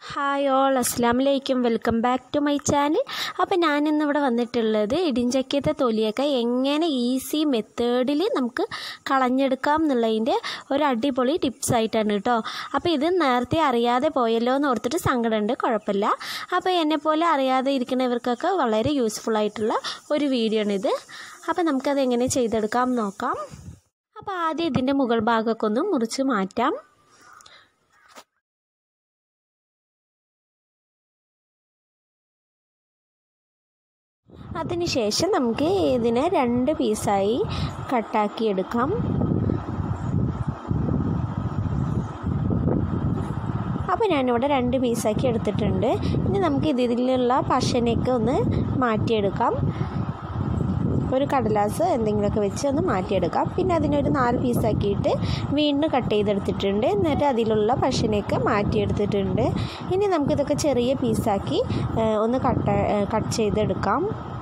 hi all അസ്സാം വലൈക്കും welcome back to my channel അപ്പോൾ ഞാനിന്നിവിടെ വന്നിട്ടുള്ളത് ഇടിഞ്ചക്കത്തെ തൊലിയൊക്കെ എങ്ങനെ ഈസി മെത്തേഡിൽ നമുക്ക് കളഞ്ഞെടുക്കാം എന്നുള്ളതിൻ്റെ ഒരു അടിപൊളി ടിപ്സ് ആയിട്ടാണ് കേട്ടോ അപ്പോൾ ഇത് നേരത്തെ അറിയാതെ പോയല്ലോ എന്ന് ഓർത്തിട്ട് സങ്കടമുണ്ട് കുഴപ്പമില്ല അപ്പോൾ എന്നെപ്പോലെ അറിയാതെ ഇരിക്കുന്നവർക്കൊക്കെ വളരെ യൂസ്ഫുൾ ആയിട്ടുള്ള ഒരു വീഡിയോ ആണിത് അപ്പോൾ നമുക്കത് എങ്ങനെ ചെയ്തെടുക്കാം നോക്കാം അപ്പോൾ ആദ്യം ഇതിൻ്റെ മുകൾ ഭാഗമൊക്കെ ഒന്ന് മുറിച്ച് മാറ്റാം അതിനുശേഷം നമുക്ക് ഇതിനെ രണ്ട് പീസായി കട്ടാക്കി എടുക്കാം അപ്പോൾ ഞാനിവിടെ രണ്ട് പീസാക്കി എടുത്തിട്ടുണ്ട് ഇനി നമുക്ക് ഇതിലുള്ള പശനയൊക്കെ ഒന്ന് മാറ്റിയെടുക്കാം ഒരു കടലാസ് എന്തെങ്കിലുമൊക്കെ വെച്ച് ഒന്ന് മാറ്റിയെടുക്കാം പിന്നെ അതിനൊരു നാല് പീസാക്കിയിട്ട് വീണ്ടും കട്ട് ചെയ്തെടുത്തിട്ടുണ്ട് എന്നിട്ട് അതിലുള്ള പശനയൊക്കെ മാറ്റിയെടുത്തിട്ടുണ്ട് ഇനി നമുക്കിതൊക്കെ ചെറിയ പീസാക്കി ഒന്ന് കട്ട് കട്ട് ചെയ്തെടുക്കാം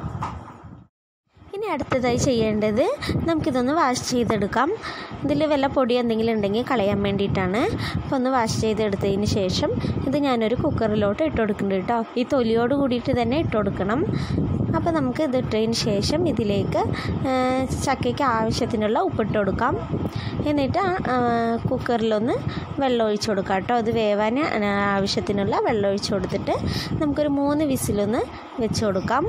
ഇനി അടുത്തതായി ചെയ്യേണ്ടത് നമുക്കിതൊന്ന് വാഷ് ചെയ്തെടുക്കാം ഇതിൽ വല്ല പൊടി എന്തെങ്കിലും ഉണ്ടെങ്കിൽ കളയാൻ വേണ്ടിയിട്ടാണ് അപ്പോൾ ഒന്ന് വാഷ് ചെയ്തെടുത്തതിന് ശേഷം ഇത് ഞാനൊരു കുക്കറിലോട്ട് ഇട്ട് കൊടുക്കുന്നുണ്ട് കേട്ടോ ഈ തൊലിയോട് കൂടിയിട്ട് തന്നെ ഇട്ട് കൊടുക്കണം അപ്പോൾ നമുക്ക് ഇത് ഇട്ടതിന് ശേഷം ഇതിലേക്ക് ചക്കയ്ക്ക് ആവശ്യത്തിനുള്ള ഉപ്പിട്ട് കൊടുക്കാം എന്നിട്ട് കുക്കറിലൊന്ന് വെള്ളം ഒഴിച്ച് കൊടുക്കാം കേട്ടോ അത് വേവാൻ ആവശ്യത്തിനുള്ള വെള്ളം ഒഴിച്ച് കൊടുത്തിട്ട് നമുക്കൊരു മൂന്ന് വിസിലൊന്ന് വെച്ച് കൊടുക്കാം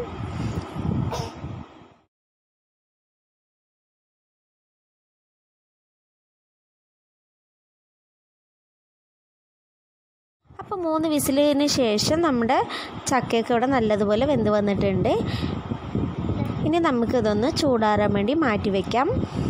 അപ്പോൾ മൂന്ന് വിസിലിന് ശേഷം നമ്മുടെ ചക്കയൊക്കെ ഇവിടെ നല്ലതുപോലെ വെന്ത് വന്നിട്ടുണ്ട് ഇനി നമുക്കിതൊന്ന് ചൂടാറാൻ വേണ്ടി മാറ്റി വയ്ക്കാം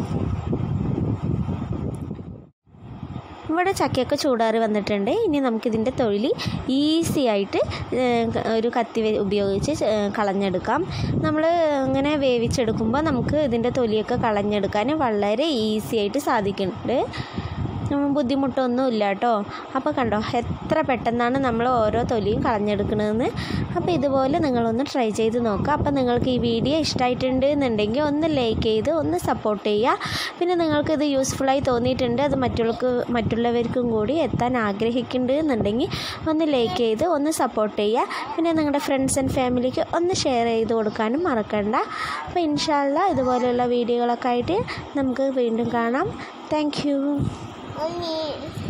ഇവിടെ ചക്കയൊക്കെ ചൂടാറി വന്നിട്ടുണ്ട് ഇനി നമുക്കിതിൻ്റെ തൊഴിൽ ഈസി ആയിട്ട് ഒരു കത്തി ഉപയോഗിച്ച് കളഞ്ഞെടുക്കാം നമ്മൾ ഇങ്ങനെ വേവിച്ചെടുക്കുമ്പോൾ നമുക്ക് ഇതിൻ്റെ തൊലിയൊക്കെ കളഞ്ഞെടുക്കാൻ വളരെ ഈസി ആയിട്ട് സാധിക്കുന്നുണ്ട് ബുദ്ധിമുട്ടൊന്നും ഇല്ല കേട്ടോ അപ്പോൾ കണ്ടോ എത്ര പെട്ടെന്നാണ് നമ്മൾ ഓരോ തൊലിയും കളഞ്ഞെടുക്കണതെന്ന് അപ്പോൾ ഇതുപോലെ നിങ്ങളൊന്ന് ട്രൈ ചെയ്ത് നോക്കുക അപ്പോൾ നിങ്ങൾക്ക് ഈ വീഡിയോ ഇഷ്ടമായിട്ടുണ്ട് എന്നുണ്ടെങ്കിൽ ഒന്ന് ലൈക്ക് ചെയ്ത് ഒന്ന് സപ്പോർട്ട് ചെയ്യുക പിന്നെ നിങ്ങൾക്ക് ഇത് യൂസ്ഫുള്ളായി തോന്നിയിട്ടുണ്ട് അത് മറ്റുള്ളവർക്ക് മറ്റുള്ളവർക്കും കൂടി എത്താൻ ആഗ്രഹിക്കുന്നുണ്ട് എന്നുണ്ടെങ്കിൽ ഒന്ന് ലൈക്ക് ചെയ്ത് ഒന്ന് സപ്പോർട്ട് ചെയ്യുക പിന്നെ നിങ്ങളുടെ ഫ്രണ്ട്സ് ആൻഡ് ഫാമിലിക്ക് ഒന്ന് ഷെയർ ചെയ്ത് കൊടുക്കാനും മറക്കണ്ട അപ്പോൾ ഇൻഷാല്ല ഇതുപോലെയുള്ള വീഡിയോകളൊക്കെ ആയിട്ട് നമുക്ക് വീണ്ടും കാണാം താങ്ക് യു Only